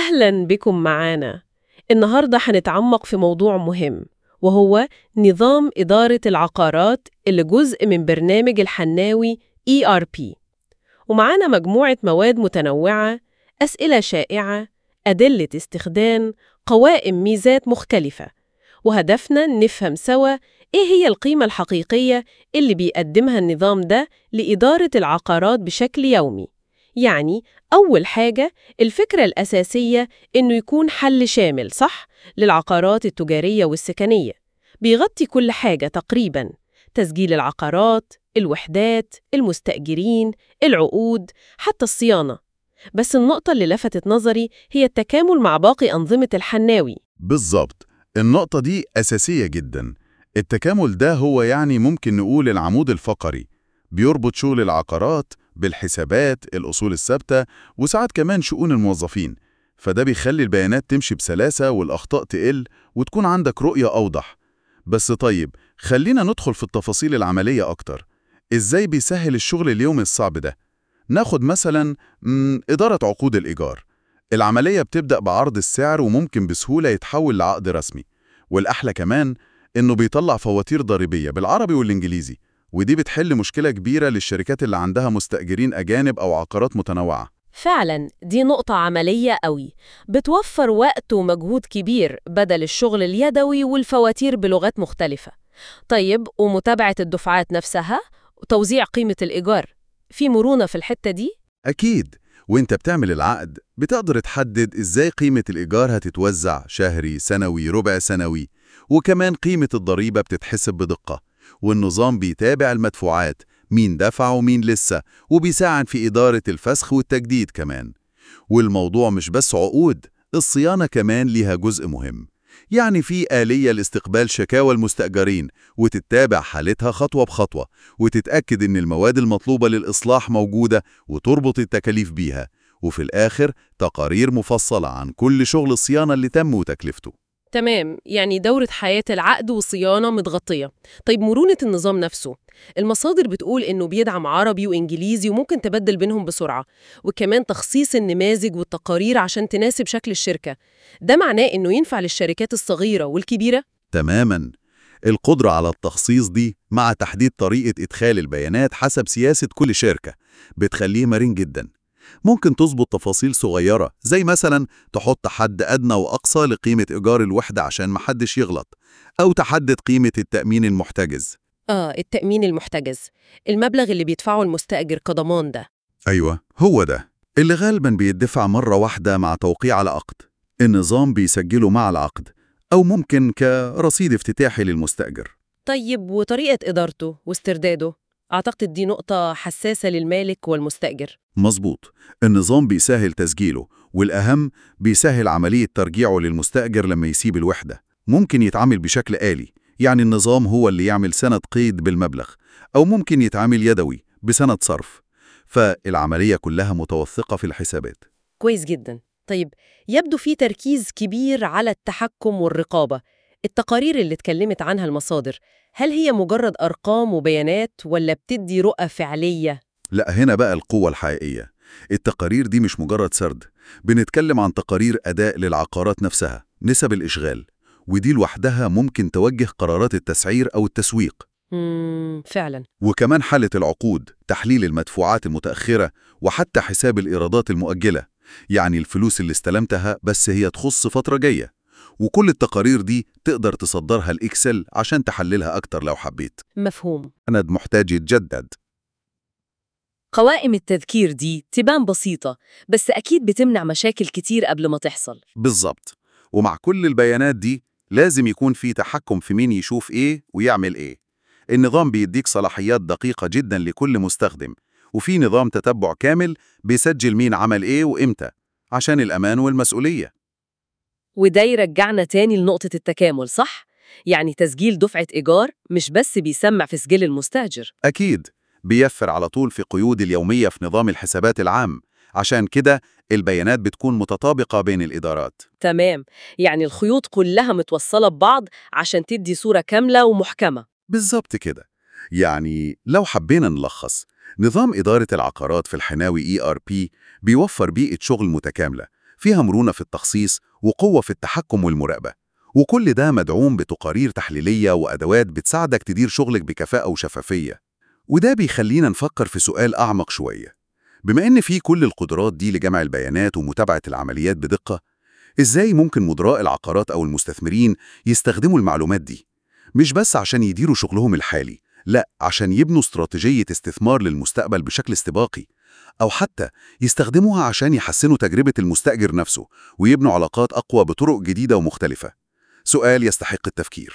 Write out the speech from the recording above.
أهلا بكم معانا النهاردة هنتعمق في موضوع مهم وهو نظام إدارة العقارات اللي جزء من برنامج الحناوي ERP ومعانا مجموعة مواد متنوعة أسئلة شائعة أدلة استخدام قوائم ميزات مختلفة وهدفنا نفهم سوا إيه هي القيمة الحقيقية اللي بيقدمها النظام ده لإدارة العقارات بشكل يومي يعني أول حاجة الفكرة الأساسية إنه يكون حل شامل صح للعقارات التجارية والسكنية بيغطي كل حاجة تقريباً تسجيل العقارات، الوحدات، المستأجرين، العقود، حتى الصيانة بس النقطة اللي لفتت نظري هي التكامل مع باقي أنظمة الحناوي بالظبط النقطة دي أساسية جدا التكامل ده هو يعني ممكن نقول العمود الفقري بيربط شغل العقارات بالحسابات الأصول الثابتة وساعات كمان شؤون الموظفين فده بيخلي البيانات تمشي بسلاسة والأخطاء تقل وتكون عندك رؤية أوضح بس طيب خلينا ندخل في التفاصيل العملية أكتر إزاي بيسهل الشغل اليومي الصعب ده؟ ناخد مثلا مم، إدارة عقود الإيجار العملية بتبدأ بعرض السعر وممكن بسهولة يتحول لعقد رسمي والأحلى كمان إنه بيطلع فواتير ضريبية بالعربي والإنجليزي ودي بتحل مشكلة كبيرة للشركات اللي عندها مستأجرين أجانب أو عقارات متنوعة فعلا دي نقطة عملية قوي بتوفر وقت ومجهود كبير بدل الشغل اليدوي والفواتير بلغات مختلفة طيب ومتابعة الدفعات نفسها وتوزيع قيمة الإيجار في مرونة في الحتة دي؟ أكيد وإنت بتعمل العقد بتقدر تحدد إزاي قيمة الإيجار هتتوزع شهري سنوي ربع سنوي وكمان قيمة الضريبة بتتحسب بدقة والنظام بيتابع المدفوعات مين دفع ومين لسه وبيساعد في إدارة الفسخ والتجديد كمان والموضوع مش بس عقود الصيانة كمان ليها جزء مهم يعني في آلية لاستقبال شكاوى المستأجرين وتتابع حالتها خطوة بخطوة وتتأكد إن المواد المطلوبة للإصلاح موجودة وتربط التكاليف بيها وفي الآخر تقارير مفصلة عن كل شغل الصيانة اللي تم وتكلفته تمام يعني دورة حياة العقد والصيانة متغطية طيب مرونة النظام نفسه المصادر بتقول إنه بيدعم عربي وإنجليزي وممكن تبدل بينهم بسرعة وكمان تخصيص النماذج والتقارير عشان تناسب شكل الشركة ده معناه إنه ينفع للشركات الصغيرة والكبيرة؟ تماماً القدرة على التخصيص دي مع تحديد طريقة إدخال البيانات حسب سياسة كل شركة بتخليه مرن جدا ممكن تظبط تفاصيل صغيرة زي مثلا تحط حد أدنى وأقصى لقيمة إيجار الوحدة عشان محدش يغلط أو تحدد قيمة التأمين المحتجز آه التأمين المحتجز المبلغ اللي بيدفعه المستأجر كضمان ده أيوة هو ده اللي غالبا بيدفع مرة واحدة مع توقيع على عقد النظام بيسجله مع العقد أو ممكن كرصيد افتتاحي للمستأجر طيب وطريقة إدارته واسترداده؟ أعتقد دي نقطة حساسة للمالك والمستأجر مظبوط النظام بيسهل تسجيله والأهم بيسهل عملية ترجيعه للمستأجر لما يسيب الوحدة ممكن يتعامل بشكل آلي يعني النظام هو اللي يعمل سند قيد بالمبلغ أو ممكن يتعامل يدوي بسند صرف فالعملية كلها متوثقة في الحسابات كويس جدا طيب يبدو في تركيز كبير على التحكم والرقابة التقارير اللي اتكلمت عنها المصادر هل هي مجرد أرقام وبيانات ولا بتدي رؤى فعلية؟ لا هنا بقى القوة الحقيقية التقارير دي مش مجرد سرد بنتكلم عن تقارير أداء للعقارات نفسها نسب الإشغال ودي لوحدها ممكن توجه قرارات التسعير أو التسويق مم فعلا وكمان حالة العقود تحليل المدفوعات المتأخرة وحتى حساب الإيرادات المؤجلة يعني الفلوس اللي استلمتها بس هي تخص فترة جاية وكل التقارير دي تقدر تصدرها الإكسل عشان تحللها أكتر لو حبيت مفهوم سند محتاج يتجدد قوائم التذكير دي تبان بسيطة بس أكيد بتمنع مشاكل كتير قبل ما تحصل بالظبط ومع كل البيانات دي لازم يكون في تحكم في مين يشوف إيه ويعمل إيه النظام بيديك صلاحيات دقيقة جدا لكل مستخدم وفي نظام تتبع كامل بيسجل مين عمل إيه وإمتى عشان الأمان والمسؤولية وده يرجعنا تاني لنقطة التكامل صح؟ يعني تسجيل دفعة إيجار مش بس بيسمع في سجل المستأجر أكيد بيفر على طول في قيود اليومية في نظام الحسابات العام عشان كده البيانات بتكون متطابقة بين الإدارات تمام يعني الخيوط كلها متوصلة ببعض عشان تدي صورة كاملة ومحكمة بالظبط كده يعني لو حبينا نلخص نظام إدارة العقارات في الحناوي ERP بيوفر بيئة شغل متكاملة فيها مرونة في التخصيص وقوة في التحكم والمراقبة وكل ده مدعوم بتقارير تحليلية وأدوات بتساعدك تدير شغلك بكفاءة وشفافية وده بيخلينا نفكر في سؤال أعمق شوية بما إن في كل القدرات دي لجمع البيانات ومتابعة العمليات بدقة إزاي ممكن مدراء العقارات أو المستثمرين يستخدموا المعلومات دي؟ مش بس عشان يديروا شغلهم الحالي لا عشان يبنوا استراتيجية استثمار للمستقبل بشكل استباقي أو حتى يستخدموها عشان يحسنوا تجربة المستأجر نفسه ويبنوا علاقات أقوى بطرق جديدة ومختلفة سؤال يستحق التفكير